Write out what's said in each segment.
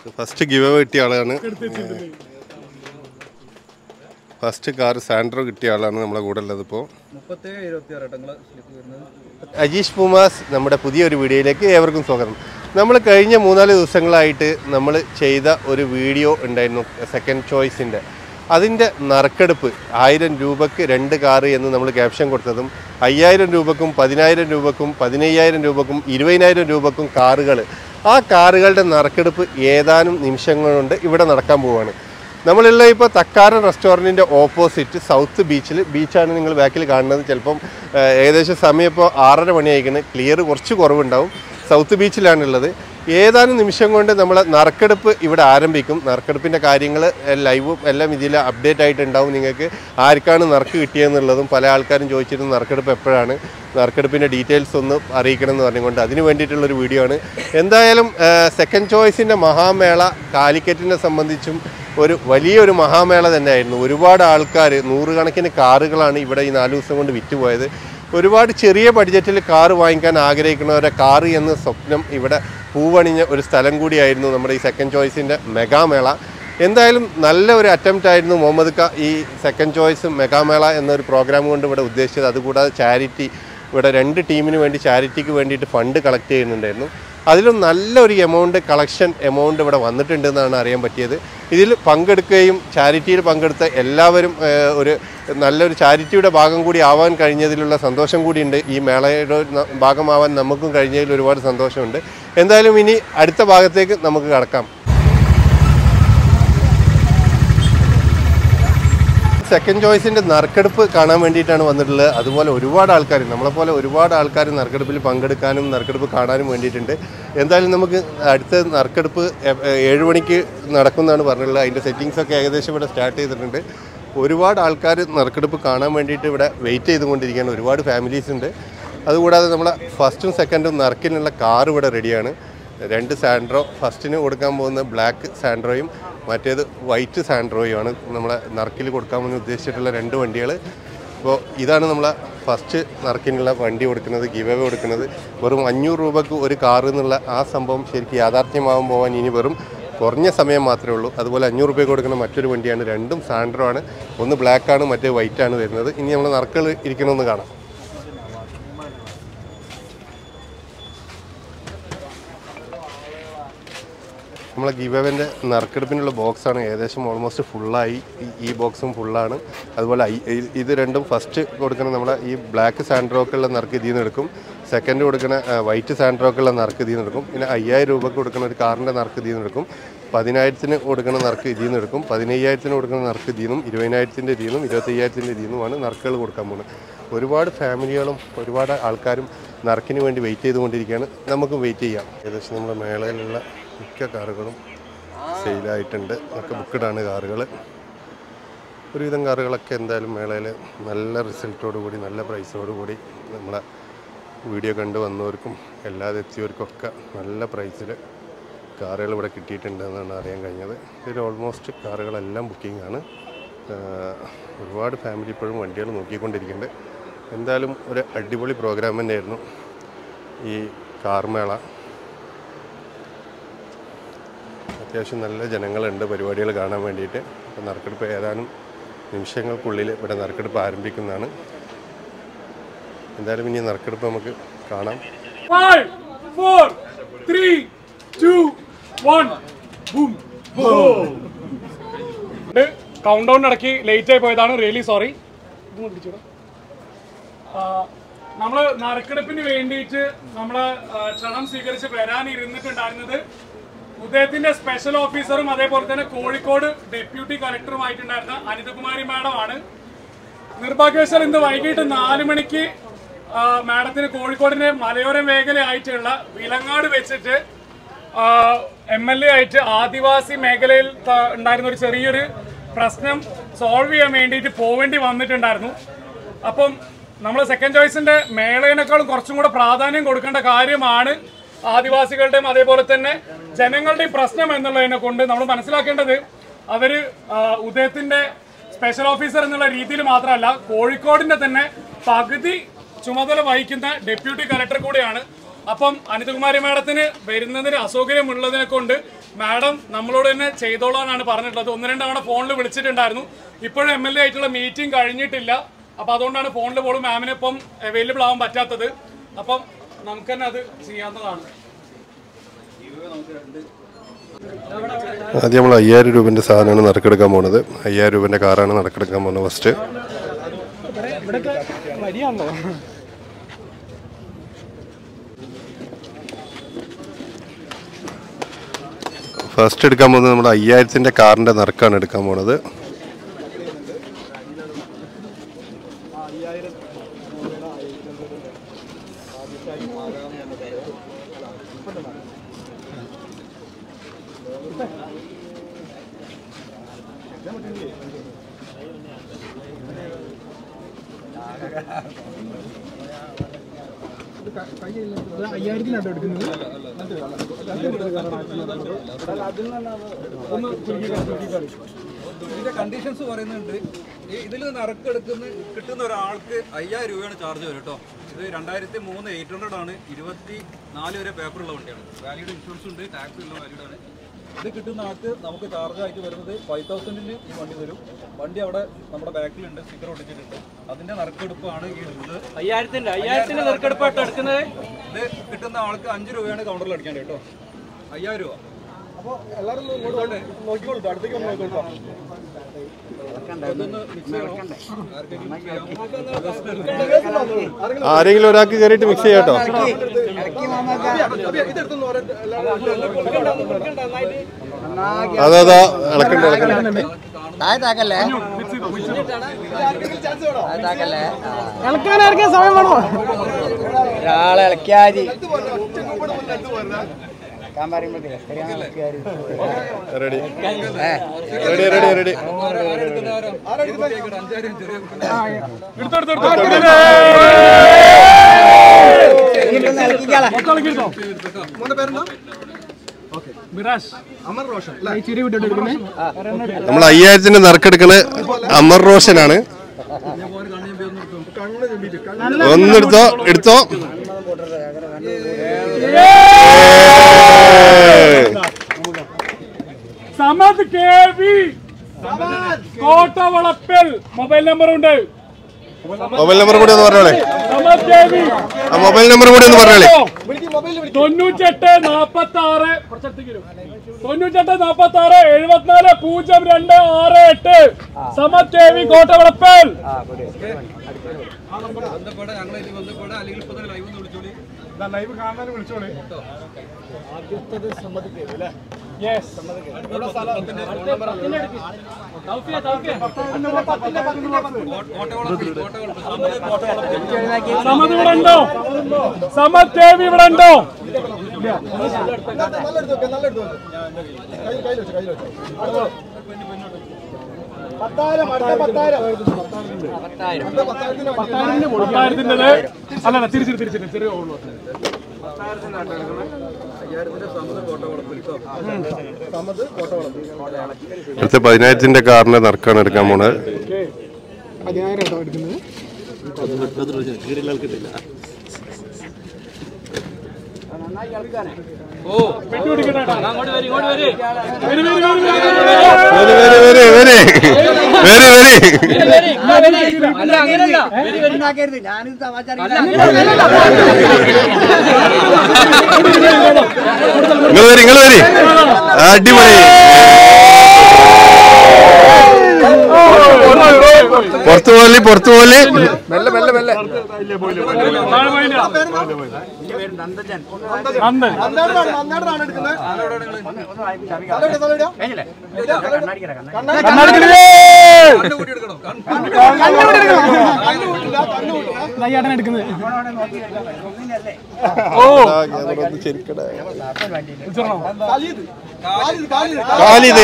First give കിട്ടിയ ആളാണ് first car Santro കിട്ടിയ ആളാണ് നമ്മളെ കൂടെ ഉള്ളത് ഇപ്പോൾ മുപ്പത്തേഴ് ഇരുപത്തി ആറ് നിങ്ങൾ സ്ലിപ്പ് വരുന്നത് അജീഷ് പുമാസ് നമ്മുടെ പുതിയൊരു വീഡിയോയിലേക്ക് ഏവർക്കും സ്വാഗതം നമ്മൾ കഴിഞ്ഞ മൂന്നാല് ദിവസങ്ങളായിട്ട് നമ്മൾ ചെയ്ത ഒരു വീഡിയോ ഉണ്ടായിരുന്നു സെക്കൻഡ് ചോയ്സിൻ്റെ അതിൻ്റെ നറുക്കെടുപ്പ് ആയിരം രൂപക്ക് രണ്ട് കാറ് എന്ന് നമ്മൾ ക്യാപ്ഷൻ കൊടുത്തതും അയ്യായിരം രൂപക്കും പതിനായിരം രൂപക്കും പതിനയ്യായിരം രൂപക്കും ഇരുപതിനായിരം രൂപക്കും കാറുകൾ ആ കാറുകളുടെ നറുക്കെടുപ്പ് ഏതാനും നിമിഷങ്ങൾ കൊണ്ട് ഇവിടെ നടക്കാൻ പോവുകയാണ് നമ്മളുള്ള ഇപ്പോൾ തക്കാരൻ റെസ്റ്റോറൻറ്റിൻ്റെ ഓപ്പോസിറ്റ് സൗത്ത് ബീച്ചിൽ ബീച്ചാണ് നിങ്ങൾ ബാക്കിൽ കാണുന്നത് ചിലപ്പം ഏഹ്, ഏകദേശം സമയം ഇപ്പോൾ ആറര മണിയായിക്കുന്നത് ക്ലിയർ കുറച്ച് കുറവുണ്ടാവും സൗത്ത് ബീച്ചിലാണുള്ളത് ഏതാനും നിമിഷം കൊണ്ട് നമ്മൾ നറുക്കെടുപ്പ് ഇവിടെ ആരംഭിക്കും നറുക്കെടുപ്പിൻ്റെ കാര്യങ്ങൾ ലൈവും എല്ലാം ഇതിൽ അപ്ഡേറ്റ് ആയിട്ടുണ്ടാവും നിങ്ങൾക്ക് ആർക്കാണ് നറുക്ക് കിട്ടിയതെന്നുള്ളതും പല ആൾക്കാരും ചോദിച്ചിരുന്നു നറുക്കെടുപ്പ് എപ്പോഴാണ് നറുക്കെടുപ്പിൻ്റെ ഡീറ്റെയിൽസ് ഒന്ന് അറിയിക്കണം എന്ന് പറഞ്ഞുകൊണ്ട് അതിന് വേണ്ടിയിട്ടുള്ളൊരു വീഡിയോ ആണ് എന്തായാലും സെക്കൻഡ് ചോയ്സിൻ്റെ മഹാമേള കാലിക്കറ്റിനെ സംബന്ധിച്ചും ഒരു വലിയൊരു മഹാമേള തന്നെയായിരുന്നു ഒരുപാട് ആൾക്കാർ നൂറുകണക്കിന് കാറുകളാണ് ഇവിടെ ഈ നാല് ദിവസം കൊണ്ട് വിറ്റുപോയത് ഒരുപാട് ചെറിയ ബഡ്ജറ്റിൽ കാറ് വാങ്ങിക്കാൻ ആഗ്രഹിക്കുന്നവരെ കാറ് എന്ന സ്വപ്നം ഇവിടെ പൂവണിഞ്ഞ ഒരു സ്ഥലം കൂടിയായിരുന്നു നമ്മുടെ ഈ സെക്കൻഡ് ചോയ്സിൻ്റെ മെഗാമേള എന്തായാലും നല്ല ഒരു അറ്റംപ്റ്റ് ആയിരുന്നു മുഹമ്മദ് ക ഈ സെക്കൻഡ് ചോയ്സ് മെഗാമേള എന്നൊരു പ്രോഗ്രാം കൊണ്ട് ഇവിടെ ഉദ്ദേശിച്ചത് അതുകൂടാതെ ചാരിറ്റി ഇവിടെ രണ്ട് ടീമിന് വേണ്ടി ചാരിറ്റിക്ക് വേണ്ടിയിട്ട് ഫണ്ട് കളക്ട് ചെയ്യുന്നുണ്ടായിരുന്നു അതിലും നല്ലൊരു എമൗണ്ട് കളക്ഷൻ എമൗണ്ട് ഇവിടെ വന്നിട്ടുണ്ട് എന്നാണ് അറിയാൻ പറ്റിയത് ഇതിൽ പങ്കെടുക്കുകയും ചാരിറ്റിയിൽ പങ്കെടുത്ത എല്ലാവരും ഏഹ്, ഒരു നല്ലൊരു ചാരിറ്റിയുടെ ഭാഗം കൂടി ആവാൻ കഴിഞ്ഞതിലുള്ള സന്തോഷം കൂടിയുണ്ട് ഈ മേളയുടെ ന- ഭാഗമാവാൻ നമുക്കും കഴിഞ്ഞതിൽ ഒരുപാട് സന്തോഷമുണ്ട് എന്തായാലും ഇനി അടുത്ത ഭാഗത്തേക്ക് നമുക്ക് കടക്കാം സെക്കൻഡ് ചോയ്സിൻ്റെ നറുക്കെടുപ്പ് കാണാൻ വേണ്ടിയിട്ടാണ് വന്നിട്ടുള്ളത് അതുപോലെ ഒരുപാട് ആൾക്കാർ നമ്മളെപ്പോലെ ഒരുപാട് ആൾക്കാർ നറുക്കെടുപ്പിൽ പങ്കെടുക്കാനും നറുക്കെടുപ്പ് കാണാനും വേണ്ടിയിട്ടുണ്ട് എന്തായാലും നമുക്ക് അടുത്ത നറുക്കെടുപ്പ് എ- എ- ഏഴ് മണിക്ക് നടക്കുന്നതാണ് പറഞ്ഞിട്ടുള്ളത് അതിൻ്റെ സെറ്റിങ്സ് ഒക്കെ ഏകദേശം ഇവിടെ സ്റ്റാർട്ട് ചെയ്തിട്ടുണ്ട് ഒരുപാട് ആൾക്കാർ നറുക്കെടുപ്പ് കാണാൻ വേണ്ടിയിട്ട് ഇവിടെ വെയിറ്റ് ചെയ്തുകൊണ്ടിരിക്കുകയാണ് ഒരുപാട് ഫാമിലീസ് ഉണ്ട് അതുകൂടാതെ നമ്മളെ ഫസ്റ്റും സെക്കൻഡും നറുക്കിനുള്ള കാർ ഇവിടെ റെഡിയാണ് രണ്ട് സാൻഡ്രോ ഫസ്റ്റിന് കൊടുക്കാൻ പോകുന്ന ബ്ലാക്ക് സാൻഡ്രോയും മറ്റേത് വൈറ്റ് സാൻഡ്രോയും ആണ് നമ്മളെ നറുക്കിൽ കൊടുക്കാമെന്ന് ഉദ്ദേശിച്ചിട്ടുള്ള രണ്ട് വണ്ടികൾ അപ്പോൾ ഇതാണ് നമ്മളെ ഫസ്റ്റ് നറുക്കിനുള്ള വണ്ടി കൊടുക്കുന്നത് ഗിവ് അവേ കൊടുക്കുന്നത് വെറും അഞ്ഞൂറ് രൂപക്ക് ഒരു കാർ എന്നുള്ള ആ സംഭവം ശരിക്കും യാഥാർത്ഥ്യമാകാൻ പോകാൻ ഇനി വെറും കുറഞ്ഞ സമയം മാത്രമേ ഉള്ളൂ അതുപോലെ അഞ്ഞൂറ് രൂപ കൊടുക്കുന്ന മറ്റൊരു വണ്ടിയാണ് രണ്ടും സാൻഡ്രോ ആണ് ഒന്ന് ബ്ലാക്ക് ആണ് മറ്റേ വൈറ്റ് ആണ് വരുന്നത് ഇനി നമ്മൾ നറുക്കൾ ഇരിക്കണമെന്ന് കാണാം നമ്മളെ ഗിവവൻ്റെ നറുക്കെടുപ്പിനുള്ള ബോക്സാണ് ഏകദേശം ഓൾമോസ്റ്റ് ഫുള്ളായി ഈ- ഈ ബോക്സും ഫുള്ളാണ് അതുപോലെ ഐ- ഇ- ഇത് രണ്ടും ഫസ്റ്റ് കൊടുക്കുന്ന നമ്മളെ ഈ ബ്ലാക്ക് സാൻഡ്രോക്കുള്ള നറുക്ക് ഇതിൽ നിന്ന് എടുക്കും സെക്കൻഡ് കൊടുക്കുന്ന ആ, വൈറ്റ് സാൻഡ്രോക്കുള്ള നറുക്ക് ഇതിൽ നിന്ന് എടുക്കും പിന്നെ അയ്യായിരം രൂപക്ക് കൊടുക്കുന്ന ഒരു കാറിൻ്റെ നറുക്ക് ഇതിൽ നിന്ന് എടുക്കും പതിനായിരത്തിന് കൊടുക്കുന്ന നറുക്ക് ഇതിൽ നിന്ന് എടുക്കും പതിനയ്യായിരത്തിന് കൊടുക്കുന്ന നറുക്ക് ഇതിൽ നിന്നും ഇരുപതിനായിരത്തിൻ്റെ ഇതിൽ നിന്നും ഇരുപത്തയ്യായിരത്തിൻ്റെ ഇതിൽ നിന്നുമാണ് നറുക്കുകൾ കൊടുക്കാൻ പോകുന്നത് ഒരുപാട് ഫാമിലികളും ഒരുപാട് ആൾക്കാരും നറുക്കിന് വേണ്ടി വെയിറ്റ് ചെയ്തുകൊണ്ടിരിക്കുകയാണ് നമുക്കും വെയിറ്റ് ചെയ്യാം ഏകദേശം നമ്മുടെ മേളയിലുള്ള മിക്ക കാറുകളും സെയിലായിട്ടുണ്ട് ഒക്കെ ബുക്കഡാണ് കാറുകൾ ഒരുവിധം കാറുകളൊക്കെ എന്തായാലും മേളയിൽ നല്ല റിസൾട്ടോടു കൂടി നല്ല പ്രൈസോടു കൂടി നമ്മളെ വീഡിയോ കണ്ടു വന്നവർക്കും അല്ലാതെ എത്തിയവർക്കൊക്കെ നല്ല പ്രൈസിൽ കാറുകൾ ഇവിടെ കിട്ടിയിട്ടുണ്ട് എന്നാണ് അറിയാൻ കഴിഞ്ഞത് ഇതിൽ ഓൾമോസ്റ്റ് കാറുകളെല്ലാം ബുക്കിംഗ് ആണ് ആഹ് ഒരുപാട് ഫാമിലി ഇപ്പോഴും വണ്ടികൾ നോക്കിക്കൊണ്ടിരിക്കുന്നുണ്ട് എന്തായാലും ഒരു അടിപൊളി പ്രോഗ്രാം തന്നെയായിരുന്നു ഈ കാർമേള അത്യാവശ്യം നല്ല ജനങ്ങളുണ്ട് പരിപാടികൾ കാണാൻ വേണ്ടിയിട്ട് അപ്പോൾ നറുക്കെടുപ്പ് ഏതാനും നിമിഷങ്ങൾക്കുള്ളിൽ ഇവിടെ നറുക്കെടുപ്പ് ആരംഭിക്കുന്നതാണ് എന്തായാലും ഇനി നറുക്കെടുപ്പ് നമുക്ക് കാണാം Five, four, three, two, one. Boom. Count down ഇടയ്ക്ക് ലേറ്റ് ആയി പോയതാണ് റിയലി സോറി നമ്മൾ നറുക്കെടുപ്പിന് വേണ്ടിയിട്ട് നമ്മള് ആ, ക്ഷണം സ്വീകരിച്ച് വരാൻ ഇരുന്നിട്ടുണ്ടായിരുന്നത് ഉദയത്തിന്റെ സ്പെഷ്യൽ ഓഫീസറും അതേപോലെ തന്നെ കോഴിക്കോട് ഡെപ്യൂട്ടി കളക്ടറുമായിട്ടുണ്ടായിരുന്ന അനിതകുമാരി മാഡം ആണ് നിർഭാഗ്യവശാൽ ഇന്ന് വൈകിട്ട് നാല് മണിക്ക് ആ, മാഡത്തിന് കോഴിക്കോടിന്റെ മലയോര മേഖലയായിട്ടുള്ള വിലങ്ങാട് വെച്ചിട്ട് എം എൽ എ ആയിട്ട് ആദിവാസി മേഖലയിൽ ത- ഉണ്ടായിരുന്ന ഒരു ചെറിയൊരു പ്രശ്നം സോൾവ് ചെയ്യാൻ വേണ്ടിയിട്ട് പോവേണ്ടി വന്നിട്ടുണ്ടായിരുന്നു അപ്പം നമ്മൾ സെക്കൻഡ് ചോയ്സിന്റെ മേളയിനേക്കാളും കുറച്ചും കൂടെ പ്രാധാന്യം കൊടുക്കേണ്ട കാര്യമാണ് ആദിവാസികളുടെയും അതേപോലെ തന്നെ ജനങ്ങളുടെയും പ്രശ്നം എന്നുള്ളതിനെ കൊണ്ട് നമ്മൾ മനസ്സിലാക്കേണ്ടത് അവര് ആ, ഉദയത്തിന്റെ സ്പെഷ്യൽ ഓഫീസർ എന്നുള്ള രീതിയിൽ മാത്രമല്ല കോഴിക്കോടിന്റെ തന്നെ പകുതി ചുമതല വഹിക്കുന്ന ഡെപ്യൂട്ടി കലക്ടർ കൂടിയാണ് അപ്പം അനിതകുമാരി മാഡത്തിന് വരുന്നതിന് അസൗകര്യമുള്ളതിനെ കൊണ്ട് മാഡം നമ്മളോട് തന്നെ ചെയ്തോളാനാണ് പറഞ്ഞിട്ടുള്ളത് ഒന്ന് രണ്ട് തവണ ഫോണിൽ വിളിച്ചിട്ടുണ്ടായിരുന്നു ഇപ്പോഴും എം എൽ എ ആയിട്ടുള്ള മീറ്റിംഗ് കഴിഞ്ഞിട്ടില്ല അപ്പോൾ അതുകൊണ്ടാണ് ഫോണിൽ പോലും മാമിന് ഇപ്പം അവൈലബിൾ ആവാൻ പറ്റാത്തത് അപ്പം നമുക്ക് തന്നെ അത് ചെയ്യാവുന്നതാണ് ആദ്യം നമ്മൾ അയ്യായിരം രൂപൻ്റെ സാധനമാണ് നറുക്കെടുക്കാൻ പോകുന്നത് അയ്യായിരം രൂപൻ്റെ കാറാണ് നറുക്കെടുക്കാൻ പോകുന്നത് ഫസ്റ്റ് ഫസ്റ്റ് എടുക്കാൻ പോകുന്നത് നമ്മുടെ അയ്യായിരത്തിൻ്റെ കാറിൻ്റെ നറുക്കാണ് എടുക്കാൻ പോകുന്നത് ഇതിന്റെ കണ്ടീഷൻസ് പറയുന്നുണ്ട് ഇതിൽ നറുക്കെടുക്കുന്ന കിട്ടുന്ന ഒരാൾക്ക് അയ്യായിരം രൂപയാണ് ചാർജ് വരും കേട്ടോ ഇത് രണ്ടായിരത്തി മൂന്ന് എയ്റ്റ് ഹൺഡ്രഡ് ആണ് ഇരുപത്തി നാല് വരെ പേപ്പറുള്ള വണ്ടിയാണ് വാലിഡ് ഇൻഷുറൻസ് ഉണ്ട് ടാക്സ് ഉള്ള വാലിഡ് ആണ് ഇത് കിട്ടുന്ന ആൾക്ക് നമുക്ക് ചാർജ് ആയിട്ട് വരുന്നത് ഫൈവ് തൗസൻഡിന് ഈ വണ്ടി വരും വണ്ടി അവിടെ നമ്മുടെ ബാക്കിലുണ്ട് സ്റ്റിക്കർ ഒട്ടിച്ചിട്ടുണ്ട് അതിന്റെ നറുക്കെടുപ്പാണ് ഈ ഇത് അയ്യായിരത്തിന്റെ അയ്യായിരത്തിന്റെ നെറുക്കെടുപ്പായിട്ട് എടുക്കുന്നത് ഇത് കിട്ടുന്ന ആൾക്ക് അഞ്ച് രൂപയാണ് കൗണ്ടറിൽ അടിക്കേണ്ടത് കേട്ടോ അയ്യായിരം രൂപ ഇതൊന്ന് mix ചെയ്യണോ? ആർക്കെങ്കിലും mix ചെയ്യാമോ? ആരെങ്കിലും ഒരാൾക്ക് കയറിയിട്ട് മിക്സ് ചെയ്യാം കേട്ടോ അതെ അതാ ഇളക്കണ്ട ഇളക്കണ്ട ഒരാളെ ഇളക്കിയാതി റെഡി റെഡി റെഡി റെഡി ഇരുപത്തിയേക്കട് അഞ്ചായിരം ചെറിയ കുട്ടി. മിറാഷ് നമ്മൾ അയ്യായിരത്തിന്റെ നറുക്കെടുക്കുന്നത് അമർ റോഷനാണ് ഒന്നെടുത്തോ എടുത്തോ Samad K V Kottavalappil mobile number ഉണ്ട് മൊബൈൽ നമ്പർ കൂടി ഒന്ന് പറഞ്ഞോളെ സമദ് കെ വി ആ മൊബൈൽ നമ്പർ കൂടി ഒന്ന് പറഞ്ഞോളെ തൊണ്ണൂറ്റെട്ട് നാപ്പത്തി ആറ് തൊണ്ണൂറ്റെട്ട് നാപ്പത്തി ആറ് എഴുപത്തിനാല് പൂജ്യം രണ്ട് ആറ് എട്ട് സമദ് കെ വി കോട്ടവളപ്പിൽ ബന്ധപ്പെടാം ഞങ്ങളെ ഇതിൽ ബന്ധപ്പെടാം അല്ലെങ്കിൽ ഇപ്പൊ തന്നെ ലൈവ് ഒന്ന് വിളിച്ചോളി ലൈവ് കാണാൻ വിളിച്ചോളി യെസ് കോട്ടവളപ്പിൽ കോട്ടവളപ്പിൽ സമത് കോട്ടവളപ്പിൽ സമത് ഇവിടെ ഉണ്ടോ സമത് ദേവി ഇവിടെ ഉണ്ടോ പത്തായിരത്തിൻ്റെത് അല്ല തിരിച്ചിട്ട് തിരിച്ചിട്ട് ചെറിയ ഓർമ്മ അയ്യായിരത്തിന്റെ സമത് കോട്ടവളപ്പിൽ കേട്ടോ അടുത്ത പതിനായിരത്തിന്റെ കാറിന്റെ നറുക്കാണ് എടുക്കാൻ പോണത് വിട്ടുപിടിക്കട്ടെ അങ്ങോട്ട് വരി ഇങ്ങോട്ട് വരി വരി വരി വരി വരി വരി വരി വരി വരി വരി വരി അല്ല അങ്ങനെയല്ല വരി വരി നിങ്ങൾ വരി നിങ്ങൾ വരി അടിപൊളി പുറത്തു പോലെ പുറത്തു പോലെ നന്ദൻ കണ്ണ് കൂട്ടി എടുക്കണം കണ്ണ് ഓ കാലിത്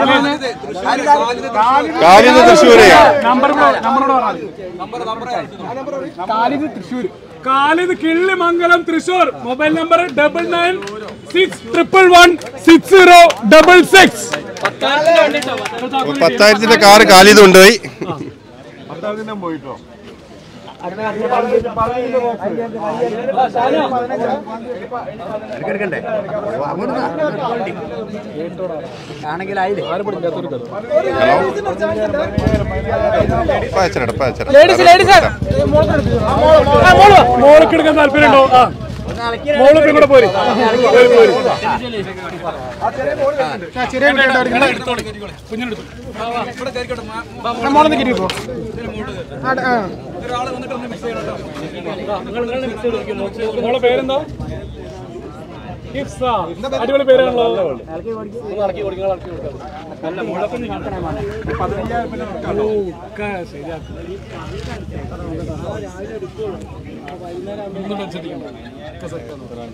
കാലിത് തൃശ്ശൂര് നമ്പർ നമ്പറോട് പറഞ്ഞു നമ്പർ നമ്പർ കാലിത് Killimangalam Thrissur mobile number double nine six triple one six zero double six പത്തായിരത്തിന്റെ കാറ് കാലിത് കൊണ്ടുപോയി പാച്ചരട പാച്ചര മോളൊക്കെ എടുക്കാൻ താല്പര്യമുണ്ടോ ആ മോളൊക്കെ കൂടെ പോരി പോരി, പോരി. കുഞ്ഞിനെടുത്തു ഇവിടെ കയറിക്കോട്ടെ മാ- ഒരാള് വന്നിട്ട് ഒന്ന് മിക്സ് ചെയ്യണം കേട്ടോ മോളെ പേരെന്താ ഹിഫ്സ. അടിപൊളി പേരാണല്ലോ ഓ, ഒക്കെ ശരിയാക്കും. ഒന്നും ടെൻഷൻ അടിക്കണ്ട. ഒക്കെ set ആണ്.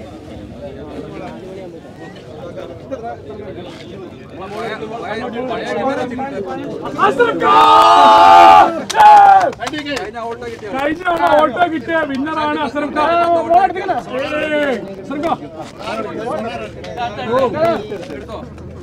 കഴിഞ്ഞ ഓട്ടോ കിട്ടിയ കഴിഞ്ഞ തവണ ഓട്ടോ കിട്ടിയ വിന്നറാണ് അസർക്ക എടുത്തോ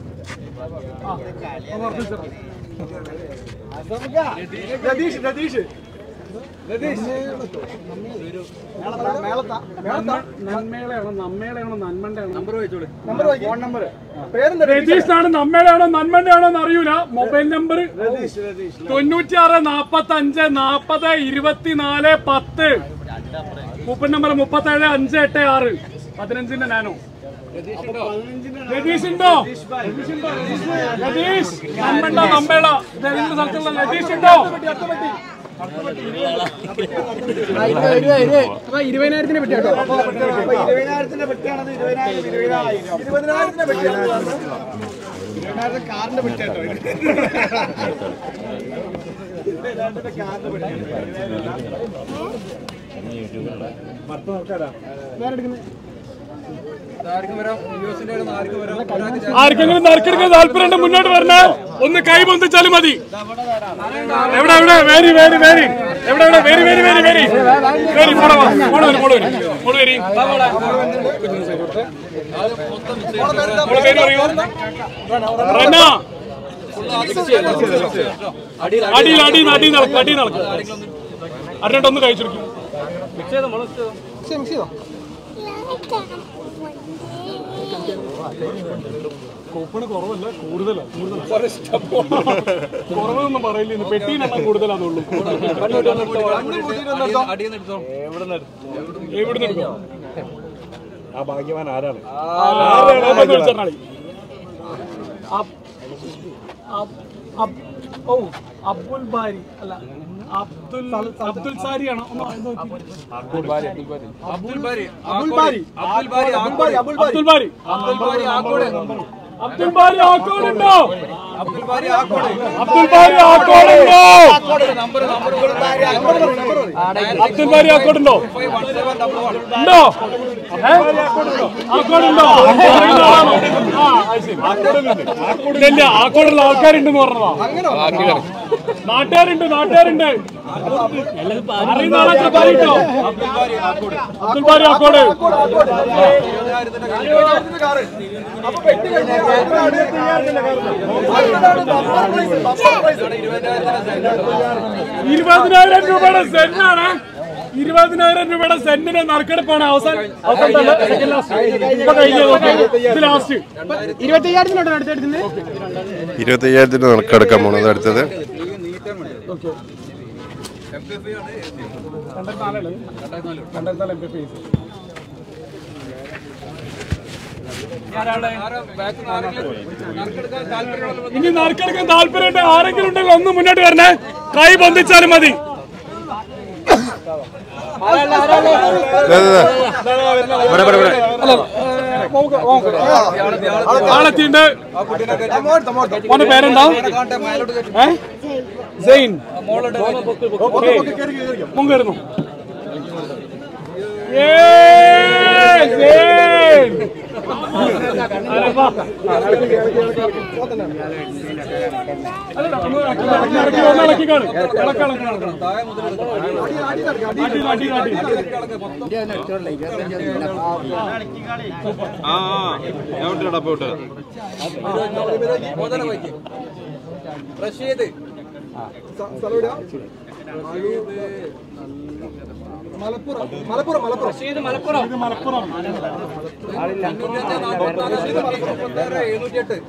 നന്മയുടെയാണോ നമ്മയുടെയാണോ നന്മയുടെയാണോ നമ്പർ വെച്ചോളൂ രതീഷിനാണ് നമ്മയുടെയാണോ നന്മയുടെയാണോ എന്ന് അറിയൂല മൊബൈൽ നമ്പർ തൊണ്ണൂറ്റിയാറ് നാപ്പത്തി അഞ്ച് നാപ്പത് ഇരുപത്തിനാല് പത്ത് കൂപ്പൺ നമ്പർ മുപ്പത്തേഴ് അഞ്ച് എട്ട് ആറ് പതിനഞ്ചിന്റെ നാനോ രതീഷ് ഉണ്ടോ രതീഷ് നമ്മണ്ട നമ്മേള ഇതെല്ലാം സ്ഥലത്തുള്ള രതീഷ് ഉണ്ടോ ഇരുപതിനായിരത്തിന് പറ്റി കേട്ടോ ഇരുപതിനായിരത്തിന്റെ പെട്ടിയാണത് ഇരുപതിനായിരം ഇരുപതിനായിരം ഇരുപതിനായിരത്തിന്റെ പെട്ടിയാണ് ഇരുപതിനായിരത്തിന്റെ കാറിന്റെ പെട്ടി കേട്ടോ ഇരുപതിനായിരത്തിന്റെ കാറിന്റെ പെട്ടി ആർക്കും വരാം യു എസിന്റെ ആർക്കും വരാം ഒരാൾക്ക് ആർക്കെങ്കിലും നറുക്കെടുക്കാൻ താല്പര്യമുണ്ട് മുന്നോട്ട് വരണേ ഒന്ന് കൈ പൊന്തിച്ചാലും മതി എവിടെ എവിടെ വേരി വേരി വേരി എവിടെ എവിടെ വേരി വേരി വേരി വേരി വേരി മോളെ വാ. മോള് വരും മോള് വരും മോള് വരി മോളെ പേര് പറയൂ റന അടിയിൽ അടിയിൽ അടിയിൽ നടക്കും അടിയിൽ നടക്കും അരണ്ടൊന്ന് കഴിച്ചെടുക്കും കൂപ്പണ് കുറവല്ല കൂടുതലാണ് കുറവൊന്നും പറയില്ല ഇന്ന് പെട്ടീനെണ്ണം കൂടുതലാന്നുള്ളൂ അടിയിൽ നിന്ന് എടുത്തോ എവിടുന്ന് എടുക്കും ആ ഭാഗ്യവാൻ ആരാണ് അതൊന്ന് വിളിച്ചറിഞ്ഞാളി. അബ്- അബ്- അബ്- ഓ അബ്ദുൽ ബാരി അല്ല അബ്ദുൽ അബ്ദുൽ സാരിയാണോ ഒന്ന് ഒന്ന് നോക്കി. അബ്ദുൽ ബാരി അബുൽ ബാരി അബ്ദുൽ ബാരി അബുൽ ബാരി അബുൽ ബാരി അബ്ദുൽ ബാരി അബ്ദുൽ ബാരി ആക്കോട് അബ്ദുൽ ബാരി ആക്കോട് ഉണ്ടോ അബ്ദുൽ ബാരി ആക്കോട് അബ്ദുൽ ബാരി ആക്കോട് ഉണ്ടോ നമ്പർ നമ്പർ അബ്ദുൽ ബാരി ആക്കോട് ഉണ്ടോ five one seven double one ഉണ്ടോ ഏ? ആക്കോട് ഉണ്ടോ അറിയുന്ന ആളാണോ? ആ, അത് ശരി. ഇല്ല ആക്കോടുള്ള ആൾക്കാരുണ്ടെന്ന് പറഞ്ഞതാ നാട്ടുകാരുണ്ട് നാട്ടുകാരുണ്ട് അറിയുന്ന ആളെ പറയട്ടോ അബ്ദുൽ ബാരി ആക്കോട് അബ്ദുൽ ബാരി ആക്കോട് ഇരുപതിനായിരത്തിന്റെ ഇരുപതിനായിരത്തിന്റെ കാറ് അപ്പൊ പെട്ടി കഴിഞ്ഞാൽ ഇരുപതിനായിരത്തിന്റെ ഇരുപതിനായിരം രൂപയുടെ സെന്റാണ് ഇരുപതിനായിരം രൂപയുടെ സെന്റിന് നറുക്കെടുപ്പാണ് അവസാനം അവസാനം തന്നെ second last. ഇപ്പൊ കഴിഞ്ഞത് നോക്ക്. ഇത് ലാസ്റ്റ് ഇരുപത്തി അയ്യായിരത്തിനോട്ടോ അടുത്തെടുക്കുന്നത് ഇരുപത്തയ്യായിരത്തിന് കണക്കെടുക്കാൻ പോണത് അടുത്തത് നീറ്റാൻ വേണ്ടി എം പി എഫ് ആണ് രണ്ടായിരത്തി നാലല്ലേ രണ്ടായിരത്തി നാല് എം പി പി ആരാ ബാക്കിൽ നിന്ന് ആരെങ്കിലും നറുക്കെടുക്കാൻ താല്പര്യമുള്ള ഇനി നറുക്കെടുക്കാൻ താല്പര്യമുണ്ട് ആരെങ്കിലും ഉണ്ടെങ്കിൽ ഒന്ന് മുന്നോട്ട് വരണേ കൈ ബന്ധിച്ചാലും മതി ആളെത്തിണ്ട് ആ കുട്ടീനെ കയറ്റി മോന്റെ പേരെന്താ കാണട്ടെ മേലോട്ട് കയറ്റി ഏ സെയിൻ മോളുടെ മുങ്കരുന്നു ഏയ് സെയിൻ അരെ വാ. അല്ലടാ, ഒന്ന് ഇറക്കി, ഇറക്കി, ഇറക്കി, ഒന്ന് ഇളക്കി കാണ്. ഇളക്കി, ഇളക്കി, ഇളക്കി. താഴെ മുതൽ എടുത്തോ. അടി, അടി, അടി. ഇളക്കി മൊത്തം മുതല വയ്ക്ക് റഷീദ് മലപ്പുറം മലപ്പുറം മലപ്പുറം ഇത് മലപ്പുറം ഇത് മലപ്പുറം എഴുന്നൂറ്റി എട്ട്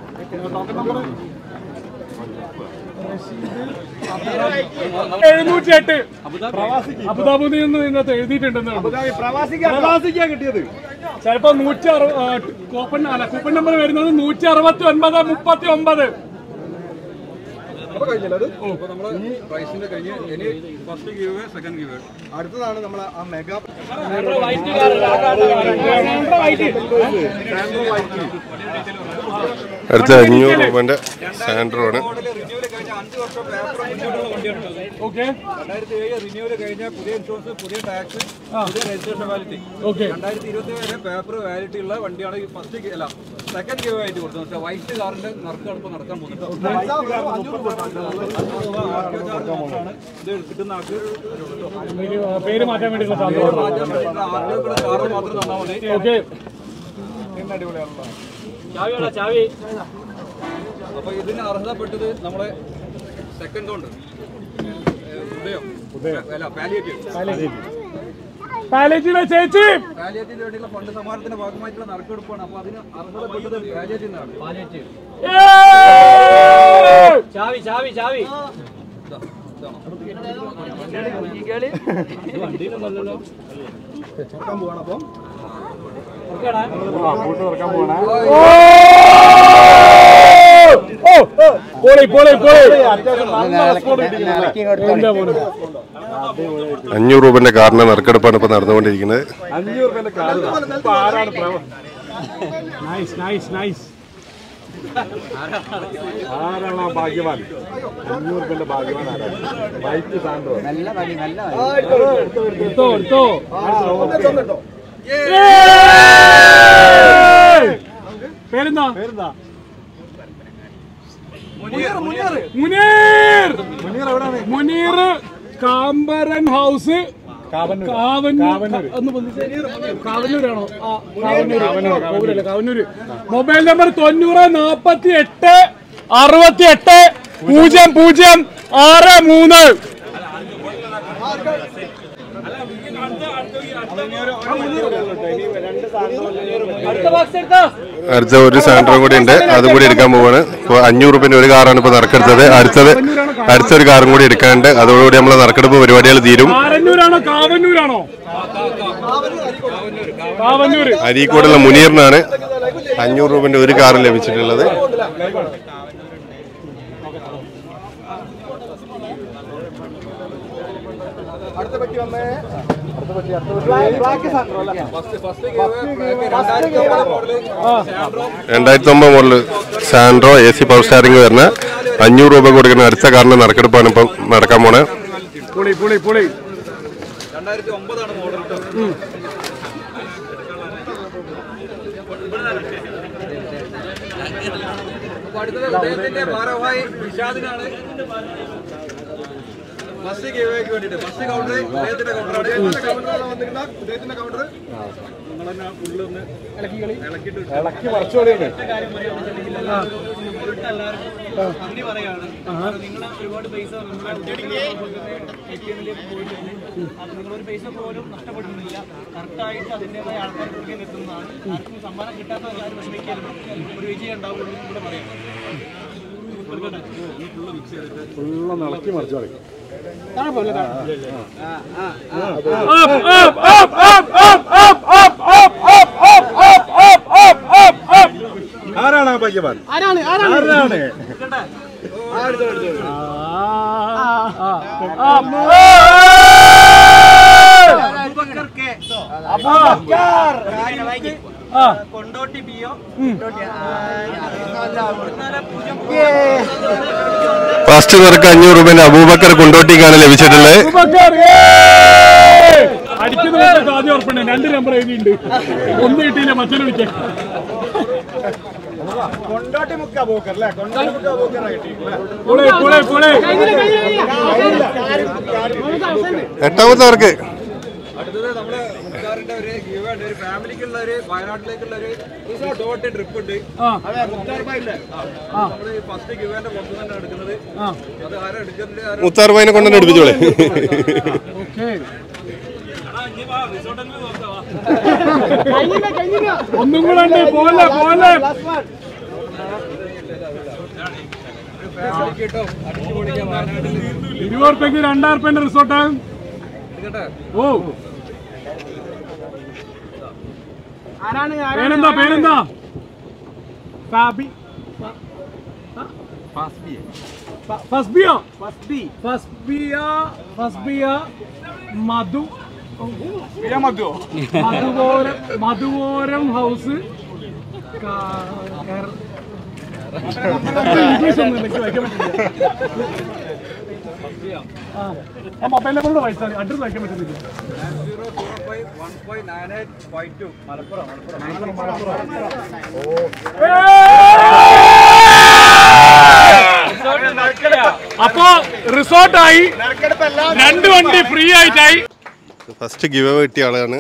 എഴുന്നൂറ്റി എട്ട് അബുദാബിയിൽ നിന്ന് ഇതിനകത്ത് എഴുതിയിട്ടുണ്ടെന്ന് പ്രവാസിക്കാ കിട്ടിയത് ചിലപ്പോ നൂറ്റി അറുപത് കൂപ്പൺ അല്ല കൂപ്പൺ നമ്പർ വരുന്നത് നൂറ്റി അറുപത്തി ഒൻപത് മുപ്പത്തി ഒമ്പത് അപ്പൊ കഴിഞ്ഞല്ലോ അപ്പൊ നമ്മള് പ്രൈസിന്റെ കഴിഞ്ഞ് ഇനി ഫസ്റ്റ് ഗീവ് സെക്കൻഡ് ഗീവ് അടുത്തതാണ് നമ്മളെ ആ മെഗാ അടുത്ത അഞ്ഞൂറ് രൂപന്റെ സാൻഡ്രോ ആണ് മോഡല് റിന്യൂവൽ കഴിഞ്ഞ അഞ്ച് വർഷം പേപ്പർ മുന്നോട്ടുള്ള വണ്ടിയാണ് ഓക്കെ രണ്ടായിരത്തി ഏഴ് റിന്യൂവൽ കഴിഞ്ഞ പുതിയ ഇൻഷുറൻസ് പുതിയ ടാക്സ് പുതിയ രജിസ്ട്രേഷൻ വാലിറ്റി ഓക്കെ രണ്ടായിരത്തി ഇരുപത്തി വരെ പേപ്പർ വാലിറ്റി ഉള്ള വണ്ടിയാണ് ഈ ഫസ്റ്റ് അല്ല സെക്കൻഡ് ഗീവ് ആയിട്ട് കൊടുത്തത് പക്ഷേ വൈറ്റ് കാറിന്റെ നറുക്ക് എളുപ്പം നടക്കാൻ പോകുന്നുണ്ട് ഇത് കിട്ടുന്ന ആൾക്ക് പേര് മാറ്റാൻ വേണ്ടിയുള്ള സാധ്യത മാറ്റാൻ വേണ്ടിയിട്ടുള്ള ആളുകൾ കാറ് മാത്രം തന്നാൽ മതി ഓക്കെ ചാവിയോടാ ചാവി അപ്പൊ ഇതിന് അർഹതപ്പെട്ടത് നമ്മളെ സെക്കൻഡ് കൗണ്ടർ ഉദയം അല്ല പാലിയേറ്റീവ് പാലേറ്റിലെ ചേച്ചി പാലിയേറ്റീവിന് വേണ്ടിയുള്ള ഫണ്ട് സമാഹരണത്തിന്റെ ഭാഗമായിട്ടുള്ള നറുക്കെടുപ്പാണ് അപ്പൊ അതിന് അർഹതപ്പെട്ടത് പാലിയേറ്റീവിനാണ് ഏയ്! ചാവി ചാവി ചാവി ഇതാ, ഇതാണോ വണ്ടിയിലൊന്നല്ലോ പോവാണ് അപ്പം ഓ പോളി പോളി പോളി എന്താ പോണു അഞ്ഞൂറ് രൂപന്റെ കാറിന്റെ നറുക്കെടുപ്പാണ് ഇപ്പൊ നടന്നുകൊണ്ടിരിക്കുന്നത് നൈസ് നൈസ് നൈസ് ആരാണ് ആ ഭാഗ്യവാൻ അഞ്ഞൂറ് രൂപന്റെ ഭാഗ്യവാൻ ആരാണ് വൈറ്റ് സാൻഡ്രോ എടുത്തോ എടുത്തോ ഏയ്! പേരെന്താ പേരെന്താ മുനീർ മുനീർ എവിടെയാണ് മുനീർ കാമ്പരൻ ഹൗസ് കാവന്നൂർ കാവന്നൂർ ഒന്ന് പൊന്തിച്ചേ. കാവന്നൂരാണോ ആ കാവന്നൂർ കോവിലല്ലേ കാവന്നൂര് മൊബൈൽ നമ്പർ തൊണ്ണൂറ് നാപ്പത്തി എട്ട് അറുപത്തി എട്ട് പൂജ്യം പൂജ്യം ആറ് മൂന്ന് അടുത്ത ബോക്സ് എടുത്തോ അടുത്ത ഒരു സാൻഡ്രോ കൂടി ഉണ്ട് അതും കൂടി എടുക്കാൻ പോവാണ് ഇപ്പോൾ അഞ്ഞൂറ് രൂപന്റെ ഒരു കാറാണ് ഇപ്പൊ നറുക്കെടുത്തത് അടുത്തത് അടുത്തൊരു കാറും കൂടി എടുക്കാനുണ്ട് അതോടുകൂടി നമ്മളെ നറുക്കെടുപ്പ് പരിപാടികൾ തീരും കാരന്നൂരാണോ കാവന്നൂരാണോ കാവന്നൂര് അരീക്കോടുള്ള മുനീറിനാണ് അഞ്ഞൂറ് രൂപന്റെ ഒരു കാറ് ലഭിച്ചിട്ടുള്ളത് അടുത്ത പറ്റി വന്നേ അടുത്ത പറ്റി അടുത്ത ബ്ലാക്ക് സാൻഡ്രോ അല്ലേ ഫസ്റ്റ് ഫസ്റ്റ് ഗീവ് രണ്ടായിരത്തി ഒമ്പത് മോഡല് സാൻഡ്രോ രണ്ടായിരത്തി ഒമ്പത് model Santro A C power steering വരുന്ന അഞ്ഞൂറ് രൂപ കൊടുക്കുന്ന അടുത്ത കാറിന്റെ നറുക്കെടുപ്പാണ് ഇപ്പം നടക്കാൻ പോണേ പുളി പുളി പുളി രണ്ടായിരത്തി ഒമ്പതാണ് മോഡൽ കേട്ടോ അപ്പൊ അടുത്തത് ഉദയത്തിന്റെ ഭാരവാഹി നിഷാദിനാണ് ഫസ്റ്റ് ഗീവേക്ക് വേണ്ടിട്ട് ഫസ്റ്റ് കൗണ്ടർ ഉദയത്തിന്റെ കൗണ്ടറാണ് വന്നിരുന്ന ഉദയത്തിന്റെ കൗണ്ടർ നിങ്ങളെന്നെ ഉള്ളൊന്ന് ഇളക്കിയിട്ട് ഇളക്കി മറിച്ചോളിയാണ് നന്ദി പറയാണ് നിങ്ങൾ ഒരുപാട് പൈസ നിങ്ങൾ ഒരു പൈസ പോലും നഷ്ടപ്പെടുന്നില്ല കറക്റ്റായിട്ട് അതിൻ്റെതായ ആൾക്കാർക്ക് എത്തുന്നതാണ് ആർക്കും സമ്മാനം കിട്ടാത്ത എല്ലാവരും വിഷമിക്കരുത് ഒരു വിജയം ഉണ്ടാവുള്ളൂ കൂടെ പറയാം ഫുള്ളൊന്ന് ഇളക്കി മറിച്ചോളി Up, up, up, up, up, up, up, up, up, up, up, up, up, up, up. ആരാണ് ആ ഭാഗ്യവാൻ ആരാണ് ആരാണ് കൊണ്ടോട്ടി പിയോ ഫസ്റ്റ് നറുക്ക് അഞ്ഞൂറ് രൂപന്റെ അബൂബക്കർ കുണ്ടോട്ടിക്കാണ് ലഭിച്ചിട്ടുള്ളത് അബൂബക്കർ, ഏയ്! അടിക്കുന്ന മൊത്തം ആദ്യം ഉറപ്പുണ്ട് രണ്ട് നമ്പർ എഴുതിയിട്ടുണ്ട് ഒന്ന് കിട്ടിയില്ല മറ്റൊരു വിളിക്കാൻ കൊണ്ടോട്ടി മുക്ക പോക്കർ അല്ലേ കൊണ്ടോട്ടി മുക്ക പോക്കർ കിട്ടി പുളി പുളി പുളി എട്ടാമത്തെ നറുക്ക് അടുത്തത് നമ്മള് മുക്കാറിന്റെ ഒരു ഗീവ് ഉണ്ട് ഒരു ഫാമിലിക്കുള്ള ഒരു വയനാട്ടിലേക്കുള്ള ഒരു റിസോർട്ട് ട്രിപ്പ് ഉണ്ട് ആ നമ്മള് ഫസ്റ്റ് ഗീവേന്റെ പുറത്തു തന്നെ എടുക്കുന്നത് അത് ആരാ എടുക്കുന്നത് ആരാ മുത്താർ ഭായിനെ കൊണ്ടുതന്നെ എടുപ്പിച്ചോളെ ഓക്കെ ഒന്നും കൂടെ ഉണ്ട് പോലെ പോലെ ഫാമിലിക്ക് കേട്ടോ അടിച്ചു പൊളിക്കാൻ വയനാട്ടിൽ ഇരുപത് റുപ്യക്ക് രണ്ടായിരം റുപ്യന്റെ റിസോർട്ട് എടുക്കട്ടെ ഓ പേരെന്താ പേരെന്താ ഫാബി ഫ- ഫസ്ബിയ ഫസ്ബിയ ഫസ്ബിയ മധു മധുവോരം മധുവോരം ഹൗസ് ഇംഗ്ലീഷ് ഒന്നും എനിക്ക് വായിക്കാൻ പറ്റില്ല ആ മൊബൈൽ നമ്പറിന്റെ പൈസ അഡ്രസ് വായിക്കാൻ പറ്റുന്നില്ല zero zero five one five nine eight five two Malappuram Malappuram അപ്പോ റിസോർട്ടായി രണ്ട് വണ്ടി ഫ്രീ ആയിട്ടായി ഫസ്റ്റ് ഗിവ് കിട്ടിയ ആളാണ്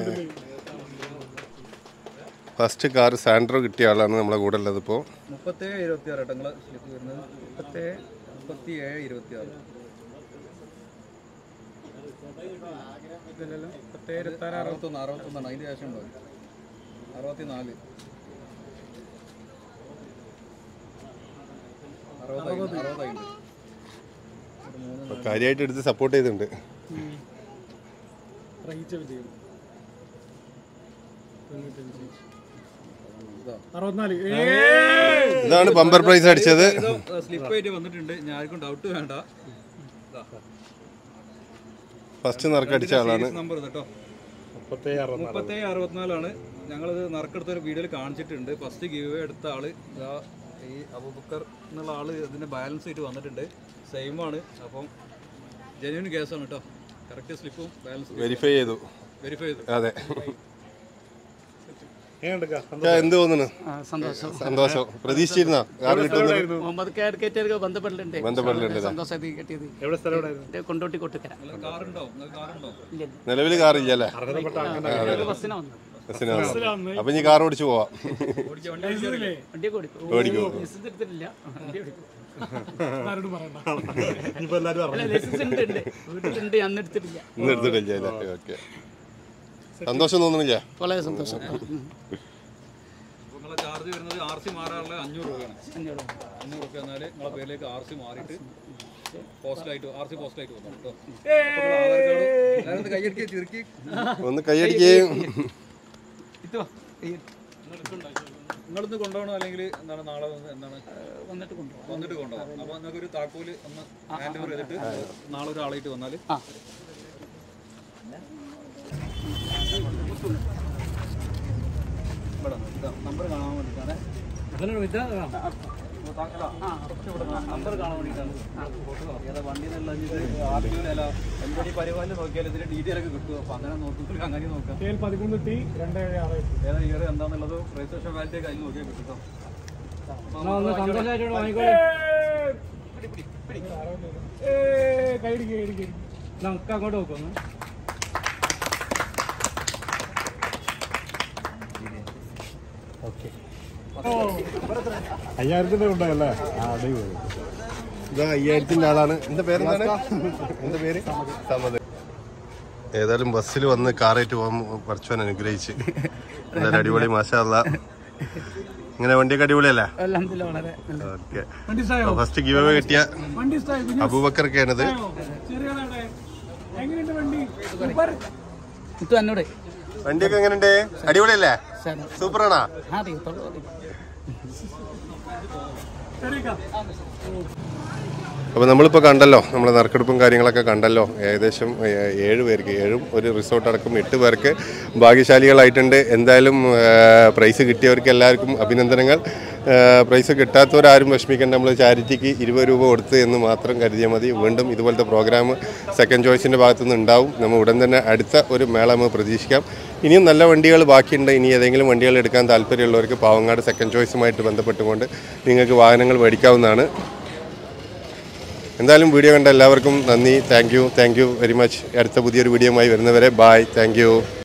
ഫസ്റ്റ് കാർ സാൻഡ്രോ കിട്ടിയ ആളാണ് നമ്മളെ കൂടെ ഉള്ളത് ഇപ്പോൾ മുപ്പത്തേഴ് ഇരുപത്തി ആറ് നിങ്ങളെ സ്ലിപ്പ് വരുന്നത് മുപ്പത്തേഴ് മുപ്പത്തി ഏഴ് ഇരുപത്തി ആറ് അറുപത്തൊന്ന് അറുപത്തൊന്നാണ് അതിന്റെ ശേഷം ഉണ്ടോ അറുപത്തിനാല് അറുപതായി അറുപതായിണ്ട് കാര്യമായിട്ട് എടുത്ത് സപ്പോർട്ട് ചെയ്തിട്ടുണ്ട് അറുപത്തിനാല് ഇതാണ് ബമ്പർ പ്രൈസ് അടിച്ചത് സ്ലിപ്പ് ആയിട്ട് വന്നിട്ടുണ്ട് ഞാൻ ആർക്കും ഡൗട്ട് വേണ്ട ഫസ്റ്റ് നറുക്കടിച്ച ആളാണ് നമ്പർ കേട്ടോ മുപ്പത്തേഴ് അറുപത്തിനാലാണ് ഞങ്ങളിത് നറുക്കെടുത്ത ഒരു വീഡിയോയിൽ കാണിച്ചിട്ടുണ്ട് ഫസ്റ്റ് ഗീവ് എടുത്ത ആള് ഇതാ ഈ അബൂബക്കർ എന്നുള്ള ആള് ഇതിന്റെ ബാലൻസ് ആയിട്ട് വന്നിട്ടുണ്ട് സെയിം ആണ് അപ്പം ജെന്യൂൻ കേസാണ് കേട്ടോ കറക്റ്റ് സ്ലിപ്പും ബാലൻസ് വെരിഫൈ ചെയ്തു വെരിഫൈ ചെയ്തു അതെ ചാ, എന്ത് തോന്നുന്നു സന്തോഷം സന്തോഷം പ്രതീക്ഷിച്ചിരുന്ന കാർ കിട്ടുന്നു മുഹമ്മദ് കെ ആർക്കേറ്റർക്ക് ബന്ധപ്പെടലുണ്ട് ബന്ധപ്പെടലുണ്ട് ഇതാ. സന്തോഷത്തിൽ കിട്ടിയത് എവിടെ സ്ഥലം കൊണ്ടോട്ടി കൊട്ടുക്കര കാറുണ്ടോ നിങ്ങൾക്ക് കാറുണ്ടോ നിലവിൽ കാർ ഇല്ലല്ലേ ബസ്സിനാ വന്നത് ബസ്സിനാണ് അപ്പൊ ഇനി കാർ ഓടിച്ചു പോവാം ഓടിച്ച വണ്ടി വണ്ടിയൊക്കെ ഓടിക്കും ഓടിക്കും ലൈസൻസ് എടുത്തിട്ടില്ല വണ്ടി ഓടിക്കും ആരോടും പറയണ്ട അല്ല ലൈസൻസ് ഉണ്ട് ഉണ്ട് വീട്ടിലുണ്ട് അന്ന് എടുത്തിട്ടില്ല ഇന്ന് എടുത്തിട്ടില്ല അല്ലേ ഓക്കെ സന്തോഷം തോന്നുന്നില്ല വളരെ സന്തോഷം ഉം. നിങ്ങളെ ചാർജ് വരുന്നത് ആർ സി മാറാനുള്ള അഞ്ഞൂറ് രൂപയാണ് അഞ്ഞൂറ്. അഞ്ഞൂറ് രൂപ എന്നാൽ നിങ്ങളെ പേരിലേക്ക് ആർ സി മാറിയിട്ട് പോസ്റ്റായിട്ട് ആർ സി പോസ്റ്റായിട്ട് വന്നു കേട്ടോ ആധാർ കാർഡ് കൈയടിക്കുക ചുരുക്കി ഒന്ന് കൈയടിക്കുകയും ഇത് വാ, ഈ നിങ്ങളിന്ന് കൊണ്ടുപോകണോ അല്ലെങ്കിൽ എന്താണ് നാളെ വന്ന് എന്താണ് വന്നിട്ട് കൊണ്ടുപോകാം വന്നിട്ട് കൊണ്ടുപോകാം അപ്പോൾ നിങ്ങൾക്ക് ഒരു താക്കോല് ഒന്ന് ഹാൻഡ് ഓവർ ചെയ്തിട്ട് നാളെ ഒരാളായിട്ട് വന്നാൽ ആ ഇവിടെ നമ്പർ കാണാൻ വേണ്ടിയിട്ടാണ് നമ്പർ കാണാൻ വേണ്ടിയിട്ടാണ് ഏതാ വണ്ടി എന്നുള്ള ആർ ടി അല്ല എന്തടി പരിപാലനം നോക്കിയാൽ ഇതിന്റെ ഡീറ്റെയിൽ ഒക്കെ കിട്ടും അപ്പോൾ അങ്ങനെ നോക്കുമ്പോൾ അങ്ങനെ നോക്കാം ഏഴ് പതിമൂന്ന് ടി രണ്ട് ഏഴ് ആറ് ഏതാ ഇയർ എന്താന്നുള്ളത് രജിസ്ട്രേഷൻ വാലിറ്റി ഒക്കെ അതിൽ നോക്കിയാൽ കിട്ടും കേട്ടോ കൈടിക്ക് കൈടിക്ക് നമുക്ക് അങ്ങോട്ട് നോക്കുന്നു അയ്യായിരത്തിന്റെ ഉണ്ടായല്ലേ ആ അടിപൊളി ഇത് അയ്യായിരത്തിന്റെ ആളാണ് എന്റെ പേരെന്താണ് എന്റെ പേര് സമത് ഏതായാലും ബസ്സിൽ വന്ന് കാറായിട്ട് പോകാൻ പഠിച്ചവൻ അനുഗ്രഹിച്ച് എന്തായാലും അടിപൊളി മാഷല്ല ഇങ്ങനെ വണ്ടിയൊക്കെ അടിപൊളിയല്ലേ അലഹമില്ല വളരെ നല്ല ഓക്കെ വണ്ടി ഇഷ്ടായോ ഫസ്റ്റ് ഗിവ് കിട്ടിയ വണ്ടി ഇഷ്ടായോ കുഞ്ഞ് അബൂബക്കർക്കാണിത് ചെറിയതാടെ എങ്ങനെയുണ്ട് വണ്ടി സൂപ്പർ ഇത് എന്നോട് വണ്ടിയൊക്കെ എങ്ങനെയുണ്ട് അടിപൊളിയല്ലേ ശരി സൂപ്പറാണാ ആ തീർത്തോളൂ ശരിക്കാ അപ്പോൾ നമ്മളിപ്പോൾ കണ്ടല്ലോ നമ്മളെ നറുക്കെടുപ്പും കാര്യങ്ങളൊക്കെ കണ്ടല്ലോ ഏകദേശം ഏ- ഏഴ് പേർക്ക് ഏഴും ഒരു റിസോർട്ട് അടക്കം എട്ട് പേർക്ക് ഭാഗ്യശാലികളായിട്ടുണ്ട് എന്തായാലും ഏ, പ്രൈസ് കിട്ടിയവർക്ക് എല്ലാവർക്കും അഭിനന്ദനങ്ങൾ ഏ, പ്രൈസ് കിട്ടാത്തവരാരും വിഷമിക്കേണ്ട നമ്മൾ ചാരിറ്റിക്ക് ഇരുപത് രൂപ കൊടുത്ത് എന്ന് മാത്രം കരുതിയാൽ മതി വീണ്ടും ഇതുപോലത്തെ പ്രോഗ്രാം സെക്കൻഡ് ചോയ്സിൻ്റെ ഭാഗത്തു നിന്ന് ഉണ്ടാവും നമ്മൾ ഉടൻ തന്നെ അടുത്ത ഒരു മേള നമുക്ക് പ്രതീക്ഷിക്കാം ഇനിയും നല്ല വണ്ടികൾ ബാക്കിയുണ്ട് ഇനി ഏതെങ്കിലും വണ്ടികൾ എടുക്കാൻ താല്പര്യമുള്ളവർക്ക് പാവങ്ങാട് സെക്കൻഡ് ചോയ്സുമായിട്ട് ബന്ധപ്പെട്ടുകൊണ്ട് നിങ്ങൾക്ക് വാഹനങ്ങൾ മേടിക്കാവുന്നതാണ് എന്തായാലും വീഡിയോ കണ്ട എല്ലാവർക്കും നന്ദി thank you thank you very much അടുത്ത പുതിയൊരു വീഡിയോയുമായി വരുന്നവരെ ബായ് താങ്ക് യു